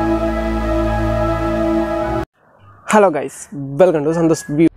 hello guys welcome to Santhosh view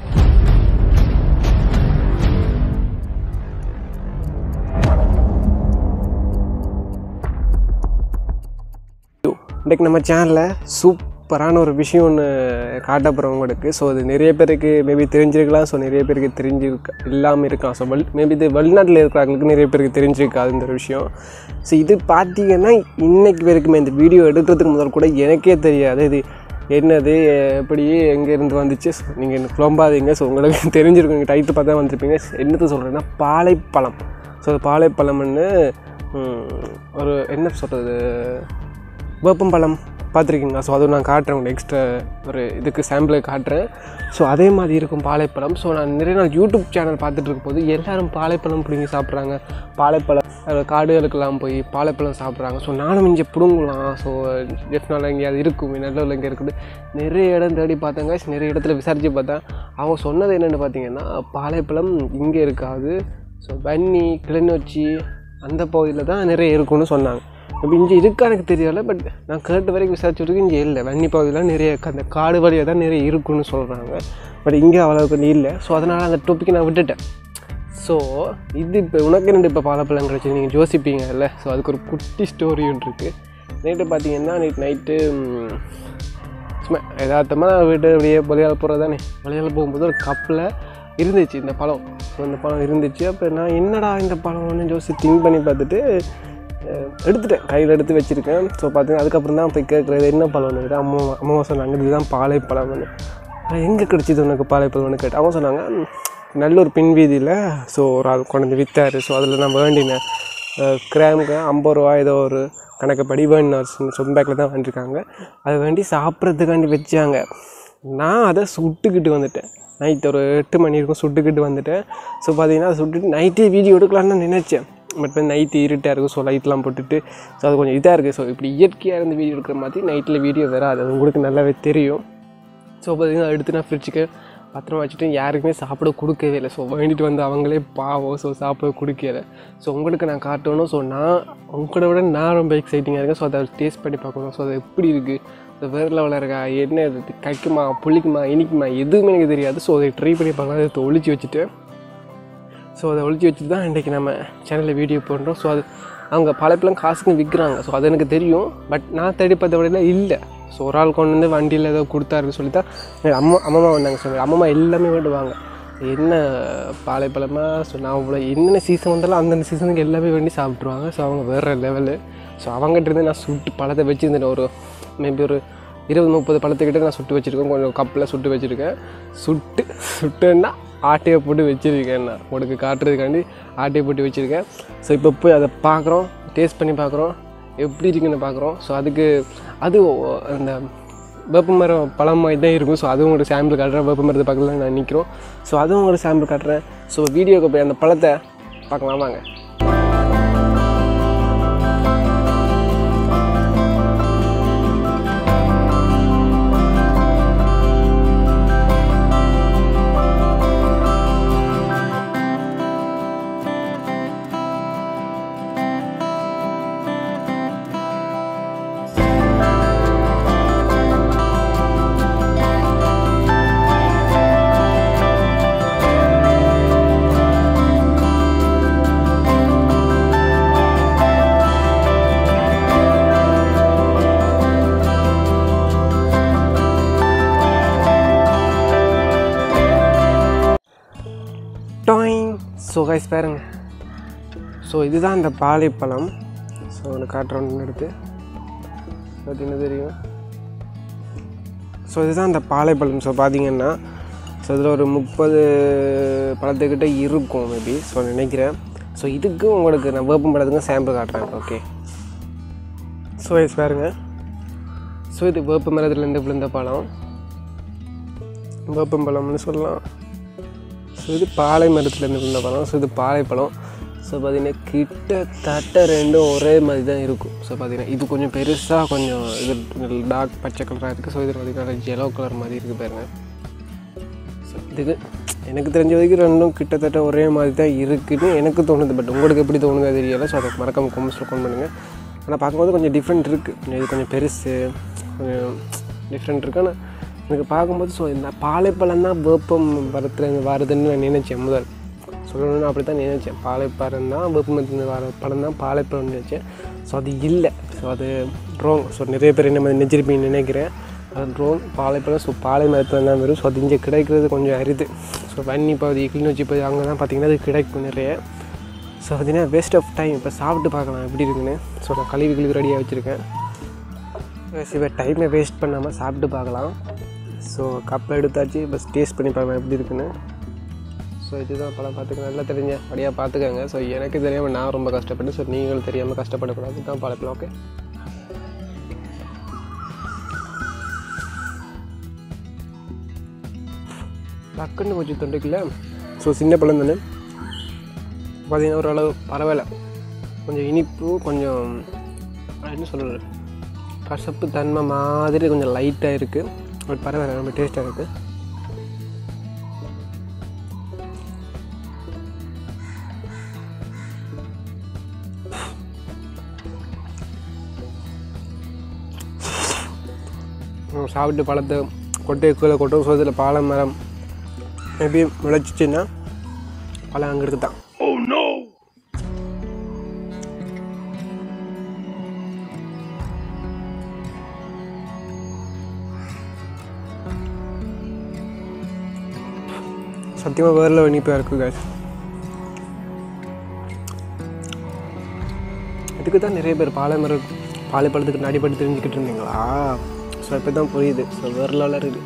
இன்றைக்கு நம்ம சேனலில் சூப்பரான ஒரு விஷயம் ஒன்று காட்ட போகிறோம் உங்களுக்கு ஸோ அது நிறைய பேருக்கு மேபி தெரிஞ்சிருக்கலாம் ஸோ நிறைய பேருக்கு தெரிஞ்சிருக்க இல்லாமல் இருக்கலாம் ஸோ வெள் மேபி இது வெளிநாட்டில் இருக்கிறவங்களுக்கு நிறைய பேருக்கு தெரிஞ்சிருக்காது இந்த ஒரு விஷயம் ஸோ இது பார்த்தீங்கன்னா இன்னைக்கு வரைக்குமே இந்த வீடியோ எடுக்கிறதுக்கு முதல் கூட எனக்கே தெரியாது இது என்னது எப்படி எங்கேருந்து வந்துச்சு நீங்கள் எனக்கு குழம்பாதீங்க ஸோ உங்களுக்கு தெரிஞ்சிருக்கும் நீங்கள் டைட்டு பார்த்தா வந்திருப்பீங்க என்னத்தை சொல்கிறேன்னா பாலைப்பழம் ஸோ அது பாலைப்பழம்னு ம், ஒரு என்ன சொல்கிறது வேப்பம்பழம் பார்த்துருக்கீங்களா ஸோ அதுவும் நான் காட்டுறேன் உங்களுக்கு எக்ஸ்ட்ரா ஒரு இதுக்கு சாம்பிளை காட்டுறேன் ஸோ அதே மாதிரி இருக்கும் பாலைப்பழம் ஸோ நான் நிறைய நாள் யூடியூப் சேனல் பார்த்துட்டு இருக்கும்போது எல்லாரும் பாலைப்பழம் பிடிங்கி சாப்பிட்றாங்க பாலைப்பழம் அது காடுகளுக்கெல்லாம் போய் பாலைப்பழம் சாப்பிட்றாங்க ஸோ நானும் இங்கே பிடுங்கலாம் ஸோ ஜெஃப்னால எங்கேயாவது இருக்கும் நல்லூரில் இங்கே இருக்குது நிறைய இடம் தேடி பார்த்தாங்க நிறைய இடத்துல விசாரித்து பார்த்தா அவங்க சொன்னது என்னென்னு பார்த்தீங்கன்னா பாலைப்பழம் இங்கே இருக்காது ஸோ வன்னி கிளிநொச்சி அந்த பகுதியில் தான் நிறைய இருக்கும்னு சொன்னாங்க இப்போ இங்கே இருக்கா எனக்கு தெரியல பட் நான் கேட்ட வரைக்கும் விசாரிச்ச வரைக்கும் இங்கே இல்லை வன்னி பகுதியில் நிறைய க- அந்த காடு வழியாக தான் நிறைய இருக்குன்னு சொல்கிறாங்க பட் இங்கே அவ்வளோக்கு நீ இல்லை ஸோ அதனால் அந்த டொப்பிக்கை நான் விட்டுட்டேன் ஸோ இது இப்போ உனக்கு ரெண்டு இப்போ பாலப்பழம் கிடச்சி நீங்கள் யோசிப்பீங்கல்ல ஸோ அதுக்கு ஒரு குட்டி ஸ்டோரி ஒன்று இருக்குது நைட்டு பார்த்தீங்கன்னா நைட் நைட்டு சும்மா யதார்த்தமாக வீட்டு அப்படியே வழியால் போகிறது தானே வழியால் போகும்போது ஒரு கப்பில் இருந்துச்சு இந்த பழம் ஸோ இந்த பழம் இருந்துச்சு அப்போ நான் என்னடா இந்த பழம்னு யோசிச்சு திங்க் பண்ணி பார்த்துட்டு அஹ், எடுத்துட்டேன் கையில் எடுத்து வச்சுருக்கேன் ஸோ பார்த்தீங்கன்னா அதுக்கப்புறம் தான் போய் கேட்குறது என்ன பழம்னு கேட்டேன் அம்மா அம்மா சொன்னாங்க இதுதான் பாலைப்பழம்னு எங்கே கிடச்சிது உனக்கு பாலைப்பழம்னு கேட்டேன் அவங்க சொன்னாங்க "ம், நல்லூர் பின் வீதியில் ஸோ ஒரு ஆள் கொண்டு வந்து விற்றாரு ஸோ அதில் நான் வேண்டினேன் அஹ், கிராமுக்கு ஐம்பது ரூபா ஏதோ ஒரு கணக்குப்படி வேணும் சொம்பேக்கில் தான் வாங்கியிருக்காங்க அதை வேண்டி சாப்பிட்றதுக்காண்டி வச்சாங்க நான் அதை சுட்டுக்கிட்டு வந்துட்டேன் நைட் ஒரு எட்டு மணி இருக்கும் சுட்டுக்கிட்டு வந்துட்டேன் ஸோ பார்த்தீங்கன்னா அதை சுட்டுட்டு நைட்டே வீடியோ எடுக்கலான்னு நினச்சேன் பட் வந்து நைட்டு இருட்டாக இருக்கும் ஸோ லைட்லாம் போட்டுட்டு ஸோ அது கொஞ்சம் இதாக இருக்குது ஸோ இப்படி இயற்கையாக இருந்து வீடியோ எடுக்கிற மாதிரி நைட்டில் வீடியோ வராது அது உங்களுக்கு நல்லாவே தெரியும் ஸோ பார்த்தீங்கன்னா எடுத்து நான் ஃப்ரிட்ஜுக்கு பத்திரமா வச்சுட்டு யாருக்குமே சாப்பிட கொடுக்கவே இல்லை ஸோ வேண்டிட்டு வந்து அவங்களே பாவம் ஸோ சாப்பிட கொடுக்கல ஸோ உங்களுக்கு நான் காட்டணும் ஸோ நான் உங்களோட விட நான் ரொம்ப எக்ஸைட்டிங்காக இருக்கேன் ஸோ அதை டேஸ்ட் பண்ணி பார்க்கணும் ஸோ அது எப்படி இருக்குது ஸோ வேறு லெவலில் இருக்கா என்ன இது கைக்குமா புளிக்குமா இனிக்குமா எதுவுமே எனக்கு தெரியாது ஸோ அதை ட்ரை பண்ணி பார்க்கலாம் அதை ஒழிச்சு வச்சுட்டு ஸோ அதை ஒழிச்சு வச்சுட்டு தான் இன்றைக்கி நம்ம சேனலில் வீடியோ போடுறோம் ஸோ அது அவங்க பழப்பெல்லாம் காசுக்கு விற்கிறாங்க ஸோ அது எனக்கு தெரியும் பட் நான் தேடி பார்த்த விடையில இல்லை ஸோ ஒரு ஆள் கொண்டு வந்து வண்டியில் ஏதோ கொடுத்தாருன்னு சொல்லி தான் எங்கள் அம்மா அம்மா வந்தாங்க சொன்னாங்க அம்மா எல்லாமே வேண்டுவாங்க என்ன பாலைப்பழமா ஸோ நான் இவ்வளோ என்னென்ன சீசன் வந்தாலும் அந்தந்த சீசனுக்கு எல்லாமே வேண்டி சாப்பிட்ருவாங்க ஸோ அவங்க வேறு லெவலு ஸோ அவங்ககிட்ட இருந்து நான் சுட்டு பழத்தை வச்சுருந்தேன் ஒரு மேபி ஒரு இருபது முப்பது பழத்துக்கிட்ட நான் சுட்டு வச்சுருக்கேன் கொஞ்சம் கப்பில் சுட்டு வச்சுருக்கேன் சுட்டு சுட்டுன்னா ஆட்டையை போட்டு வச்சுருக்கேன் நான் உனக்கு காட்டுறதுக்காண்டி ஆட்டையை போட்டு வச்சுருக்கேன் ஸோ இப்போ போய் அதை பார்க்குறோம் டேஸ்ட் பண்ணி பார்க்குறோம் எப்படி இருக்குன்னு பார்க்குறோம் ஸோ அதுக்கு அது ஒ- அந்த வேப்பமரம் பழம் மாதிரி தான் இருக்கும் ஸோ அதுவும் ஒரு சாம்பிள் காட்டுறேன் வேப்பமரத்தை பக்கத்தில் நான் நிற்கிறோம் ஸோ அதுவும் ஒரு சாம்பிள் காட்டுறேன் ஸோ வீடியோக்கு போய் அந்த பழத்தை பார்க்கலாம் வாங்க டாயிங் ஸோ கைஸ் பாருங்க ஸோ இதுதான் அந்த பாலைப்பழம் ஸோ ஒன்று காட்டுறோன்னு எடுத்து பார்த்தீங்கன்னா தெரியும் ஸோ இதுதான் அந்த பாலைப்பழம் ஸோ பார்த்தீங்கன்னா ஸோ இதில் ஒரு முப்பது பழத்துக்கிட்ட இருக்கும் மேபி ஸோ நினைக்கிறேன் ஸோ இதுக்கு உங்களுக்கு நான் வேப்பம் பழத்துக்கும் சாம்பிள் காட்டுறேன் ஓகே ஸோ கைஸ் பாருங்க ஸோ இது வேப்ப மரத்துலேருந்து விழுந்த பழம் வேப்பம் பழம்னு சொல்லலாம் ஸோ இது பாலை மரத்துலேருந்து விழுந்த பழம் ஸோ இது பாலைப்பழம் ஸோ பார்த்தீங்கன்னா கிட்டத்தட்ட ரெண்டும் ஒரே மாதிரி தான் இருக்கும் ஸோ பார்த்தீங்கன்னா இது கொஞ்சம் பெருசாக கொஞ்சம் இது டார்க் பச்சை கலராக இருக்குது ஸோ இது பார்த்தீங்கன்னா yellow கலர் மாதிரி இருக்குது பாருங்க ஸோ இதுக்கு எனக்கு தெரிஞ்ச வரைக்கும் ரெண்டும் கிட்டத்தட்ட ஒரே மாதிரி தான் இருக்குன்னு எனக்கு தோணுது பட் உங்களுக்கு எப்படி தோணுதோ தெரியல ஸோ அதை மறக்காம கமெண்ட்ஸில் கொண்டு பண்ணுங்கள் ஆனால் பார்க்கும்போது கொஞ்சம் டிஃப்ரெண்ட் இருக்குது கொஞ்சம் இது கொஞ்சம் பெருசு கொஞ்சம் டிஃப்ரெண்ட் இருக்குது ஆனால் எனக்கு பார்க்கும்போது ஸோ இந்த பாலைப்பழம் தான் வேப்பம் மரத்துலேருந்து வருதுன்னு நான் நினைச்சேன் முதல் சொல்லணும்னு அப்படி தான் நினைச்சேன் பாலைப்பழம் தான் வேப்பமரத்துலேருந்து வர பழம் தான் பாலைப்பழம்னு நினச்சேன் ஸோ அது இல்லை ஸோ அது ரோங் ஸோ நிறைய பேர் என்ன மாதிரி நினைச்சிருப்பீங்கன்னு நினைக்கிறேன் அது ரோங் பாலைப்பழம் ஸோ பாலை மரத்தில் தான் வரும் ஸோ அது இங்கே கிடைக்கிறது கொஞ்சம் அரிது ஸோ வன்னி பகுதி கிளிநொச்சி பகுதி அங்கே தான் பார்த்தீங்கன்னா அது கிடைக்கும் நிறைய ஸோ அதுனா வேஸ்ட் ஆஃப் டைம் இப்போ சாப்பிட்டு பார்க்கலாம் எப்படி இருக்குன்னு ஸோ நான் கழுவி கழுவி ரெடியாக வச்சுருக்கேன் இப்போ டைமை வேஸ்ட் பண்ணாமல் சாப்பிட்டு பார்க்கலாம் ஸோ கப்பில் எடுத்தாச்சு இப்போ டேஸ்ட் பண்ணி பார்க்கலாம் எப்படி இருக்குன்னு ஸோ இதுதான் படம் பார்த்துக்க நல்லா தெரிஞ்ச படியாக பார்த்துக்கோங்க ஸோ எனக்கு தெரியாமல் நான் ரொம்ப கஷ்டப்பட்டு ஸோ நீங்களும் தெரியாமல் கஷ்டப்படக்கூடாது இதுதான் பழப்பலாம் ஓகே டக்குன்னு கொஞ்சம் தொண்டுக்குள்ள ஸோ சின்ன பழம் தானே பார்த்தீங்கன்னா ஓரளவு பரவாயில்ல கொஞ்சம் இனிப்பு கொஞ்சம் என்ன சொல்கிறது கசப்பு தன்மை மாதிரி கொஞ்சம் லைட்டாக இருக்குது பட் பரவாயில்ல ரொம்ப டேஸ்ட்டாக இருக்குது ம், சாப்பிட்டு பழத்தை கொட்டையை கீழே கொட்டும் ஸோ இதில் பாலை மரம் மேபி முளைச்சிச்சின்னா பழம் அங்கே இருக்குது தான் சத்தியமாக வேரில் இனிப்பாக இருக்குது guys இதுக்கு தான் நிறைய பேர் பாலை மரம் பாலைப்பழத்துக்கு அடிப்பட்டு தெரிஞ்சுக்கிட்டு இருந்தீங்களா ஸோ இப்போ தான் புரியுது ஸோ வேறு லெவலில் இருக்குது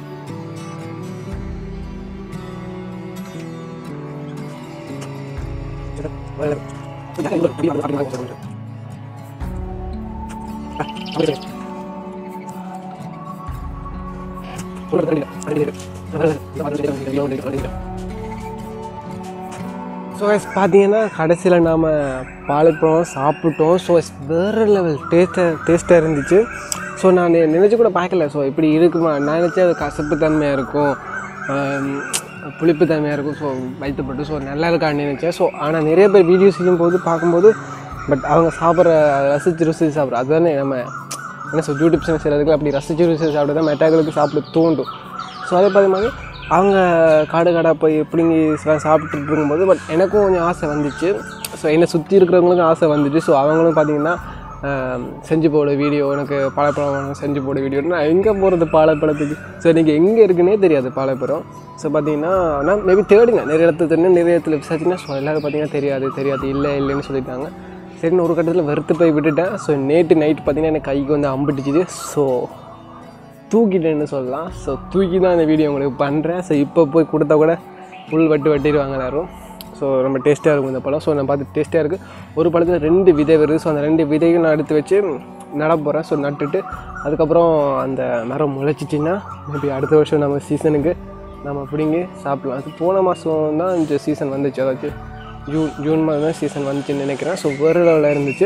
ஸோ எஸ் பார்த்தீங்கன்னா கடைசியில் நாம் பாலைப்பழம் சாப்பிட்டோம் ஸோ எஸ் வேறு லெவல் டேஸ்ட்டாக டேஸ்ட்டாக இருந்துச்சு ஸோ நான் நினச்சி கூட பார்க்கல ஸோ இப்படி இருக்குமா நான் நினச்சேன் அது கசப்பு தன்மையாக இருக்கும் ஆம், புளிப்பு தன்மையாக இருக்கும் ஸோ வைத்தப்பட்டு ஸோ நல்லா இருக்கான்னு நினச்சேன் ஸோ ஆனால் நிறைய பேர் வீடியோ செய்யும்போது பார்க்கும்போது பட் அவங்க சாப்பிட்ற ரசித்து ருசித்து சாப்பிட்ற அதுதானே நம்ம என்ன சொல் யூடியூப் சேனல் செய்கிறதுக்கு அப்படி ரசித்து ருசித்து சாப்பிட்டு தான் மெட்டாக்களுக்கு சாப்பிட தூண்டும் ஸோ அதே பார்த்த மாதிரி அவங்க காடு காடாக போய் பிடுங்கி சா- சாப்பிட்டுட்டு இருக்கும்போது பட் எனக்கும் கொஞ்சம் ஆசை வந்துச்சு ஸோ என்னை சுற்றி இருக்கிறவங்களுக்கும் ஆசை வந்துச்சு ஸோ அவங்களும் பார்த்தீங்கன்னா ஆம், செஞ்சு போட வீடியோ எனக்கு பாலைப்பழம் வேணும், செஞ்சு போட வீடியோ நான் எங்கே போகிறது பாலைப்பழத்துக்கு ஸோ நீங்கள் எங்கே இருக்குன்னே தெரியாது பாலைப்பழம் ஸோ பார்த்தீங்கன்னா ஆனால் மேபி தேடுங்க நிறைய இடத்துல தெரியும் நிறைய இடத்துல விசாரிச்சுன்னா ஸோ எல்லோரும் பார்த்தீங்கன்னா தெரியாது தெரியாது இல்லை இல்லைன்னு சொல்லிட்டாங்க சரின்னு ஒரு கட்டத்தில் வெறுத்து போய் விட்டுட்டேன் ஸோ நேற்று நைட் பார்த்தீங்கன்னா எனக்கு கைக்கு வந்து அம்பிட்டுச்சுது ஸோ தூக்கிட்டேன்னு சொல்லலாம் ஸோ தூக்கி தான் இந்த வீடியோ உங்களுக்கு பண்ணுறேன் ஸோ இப்போ போய் கொடுத்தா கூட புல் வெட்டு வெட்டிடுவாங்க எல்லாரும் ஸோ ரொம்ப டேஸ்ட்டாக இருக்கும் இந்த பழம் ஸோ நான் பார்த்து டேஸ்ட்டாக இருக்குது ஒரு பழத்தில் ரெண்டு விதை வருது ஸோ அந்த ரெண்டு விதையும் நான் எடுத்து வச்சு நட போகிறேன் ஸோ நட்டுட்டு அதுக்கப்புறம் அந்த மரம் முளைச்சிச்சின்னா மேபி அடுத்த வருஷம் நம்ம சீசனுக்கு நம்ம பிடிங்கி சாப்பிடலாம் அது போன மாதம் தான் இந்த சீசன் வந்துச்சு அதாச்சும் ஜூன் ஜூன் மாதம் தான் சீசன் வந்துச்சுன்னு நினைக்கிறேன் ஸோ வேறு லெவலில் இருந்துச்சு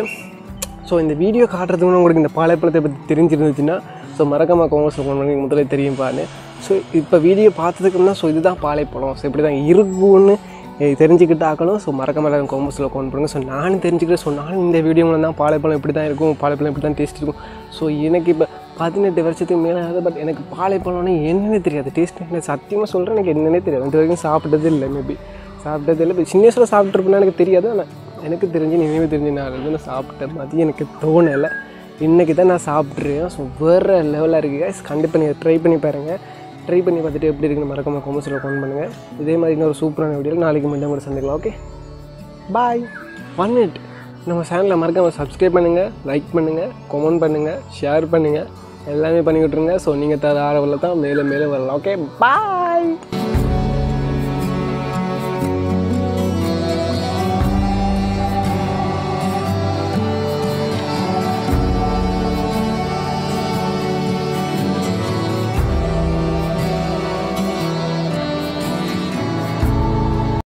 ஸோ இந்த வீடியோ காட்டுறதுக்கு முன்னாடி உங்களுக்கு இந்த பாலைப்பழத்தை பற்றி தெரிஞ்சிருந்துச்சுன்னா ஸோ மறக்காம கோமர்ஸ் பண்ணி முதல்ல தெரியும் பாருன்னு ஸோ இப்போ வீடியோ பார்த்ததுக்கு முன்னா ஸோ இதுதான் பாலைப்பழம் ஸோ இப்படி தான் இருக்கும்னு eh, தெரிஞ்சுக்கிட்டு ஆக்கணும் ஸோ மறக்காம எல்லாரும் கோமர்ஸில் கவுண்ட் பண்ணுங்க ஸோ நானும் தெரிஞ்சுக்கிறேன் ஸோ நானும் இந்த வீடியோ மூலம் தான் பாலைப்பழம் இப்படி தான் இருக்கும் பாலைப்பழம் இப்படி தான் டேஸ்ட் இருக்கும் ஸோ எனக்கு இப்போ பதினெட்டு வருஷத்துக்கு மேலே ஆகுது பட் எனக்கு பாலைப்பழம்னா என்னன்னே தெரியாது டேஸ்ட் என்ன சத்தியமாக சொல்கிறேன் எனக்கு என்னன்னே தெரியாது இது வரைக்கும் சாப்பிட்டது இல்லை மேபி சாப்பிட்டது இல்லை இப்போ சின்ன வயசில் சாப்பிட்ருப்பேன்னா எனக்கு தெரியாது ஆனால் எனக்கு தெரிஞ்சு நினைவு தெரிஞ்சு நான் இருந்து நான் சாப்பிட்ட மாதிரி எனக்கு தோணலை இன்றைக்கி தான் நான் சாப்பிட்றேன் ஸோ வேறு லெவலாக இருக்குது guys கண்டிப்பாக நீங்கள் ட்ரை பண்ணி பாருங்கள் ட்ரை பண்ணி பார்த்துட்டு எப்படி இருக்குன்னு மறக்காம கொமர்ஸில் ஃபோன் பண்ணுங்கள் இதே மாதிரி இன்னொரு சூப்பரான வீடியோவில் நாளைக்கு மட்டும் கூட சந்திக்கலாம் ஓகே பாய் ஒன் மினிட் நம்ம சேனலை மறக்காமல் சப்ஸ்கிரைப் பண்ணுங்கள் லைக் பண்ணுங்கள் கமெண்ட் பண்ணுங்கள் ஷேர் பண்ணுங்கள் எல்லாமே பண்ணி விட்ருங்க ஸோ நீங்கள் தர ஆரவில் தான் மேலே மேலே வரலாம் ஓகே பாய்